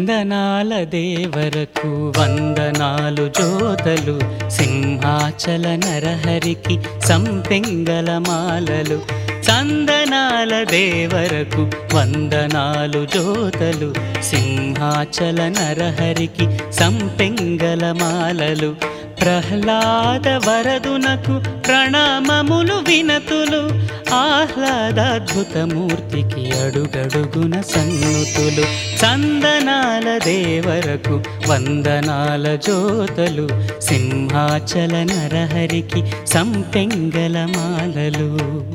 చందనాల దేవరకు వందనాలు జోతలు సింహాచల నరహరికి సంపెంగల మాలలు చందనాల దేవరకు వందనాలు జోతలు సింహాచల నరహరికి సంపెంగల మాలలు ప్రహ్లాద వరదునకు ప్రణామములు వినతులు ఆహ్లాదాద్భుతమూర్తికి అడుగడుగున సన్నుతులు చందనాల దేవరకు వందనాల జోతలు సింహాచల నరహరికి సంపెంగల మాలలు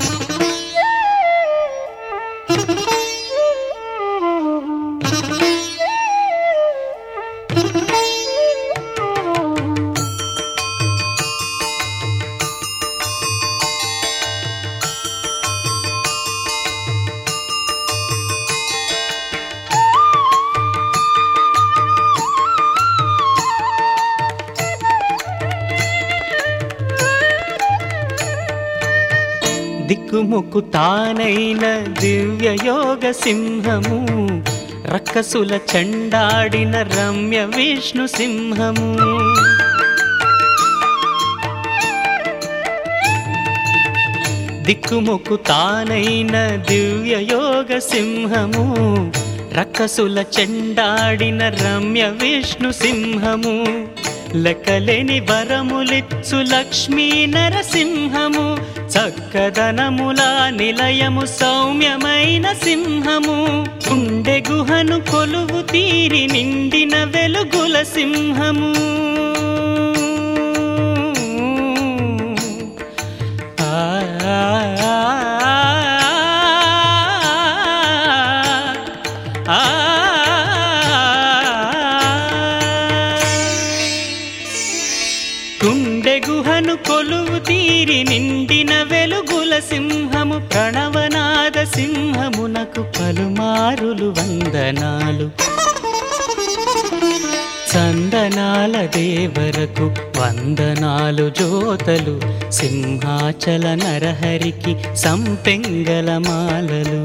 దిక్కుముక్కు తానైన దివ్య యోగ సింహము రక్కసుల చండాడిన రమ్య విష్ణు సింహము దిక్కుముక్కు తానైన దివ్య యోగ సింహము రక్కసుల చెండాడిన రమ్య విష్ణు సింహము లెక్కలేని వరములిచ్చు లక్ష్మీ నరసింహము చక్కదనముల నిలయము సౌమ్యమైన సింహము గుండె గుహను కొలువు తీరి నిండిన వెలుగుల సింహము గుండె గుహను కొలువు తీరి నిండిన వెలుగుల సింహము ప్రణవనాద సింహమునకు పలుమారులు వందనాలు చందనాల దేవరకు వందనాలు జోతలు సింహాచల నరహరికి సంపెంగల మాలలు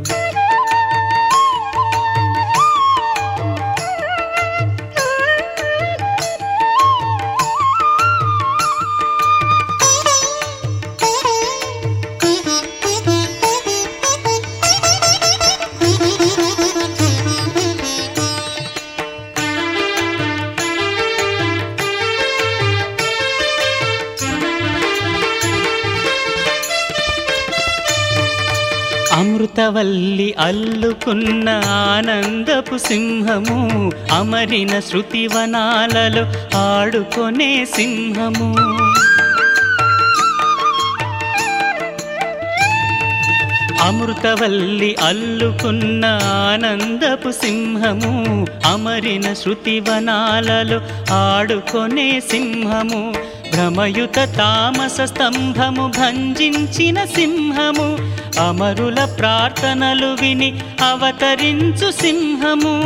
అమృతవల్లి అల్లుకున్న ఆనందపు సింహము అమరిన శృతివనాలలో ఆడుకొనే సింహము అమృతవల్లి అల్లుకున్న ఆనందపు సింహము అమరిన శృతివనాలలో ఆడుకొనే సింహము భ్రమయుత తామస స్తంభము భంజించిన సింహము అమరుల ప్రార్థనలు విని అవతరించు సింహము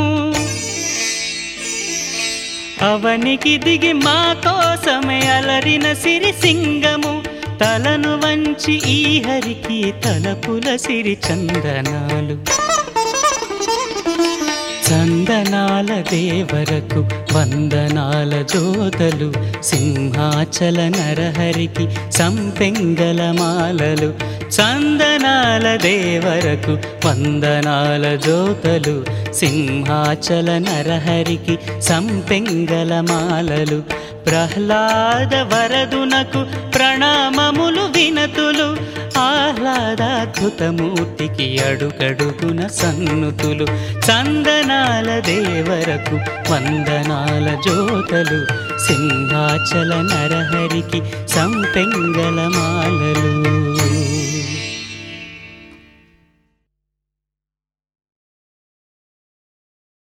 అవనికి దిగి మా కోసమే అలరిన సిరి సింగము తలను వంచి ఈ హరికి తలపుల సిరి చందనాలు చందనాల దేవరకు వందనాల జోతలు సింహాచల నరహరికి సంపెంగల మాలలు చందనాల దేవరకు వందనాల జోతలు సింహాచల నరహరికి సంపెంగల మాలలు ప్రహ్లాద వరదునకు ప్రణామములు వినతులు ఆహ్లాదాద్భుతమూర్తికి అడుగడుగున సన్నుతులు చందనాల దేవరకు వందనాల జోతలు సింహాచల నరహరికి సంపెంగల మాలలు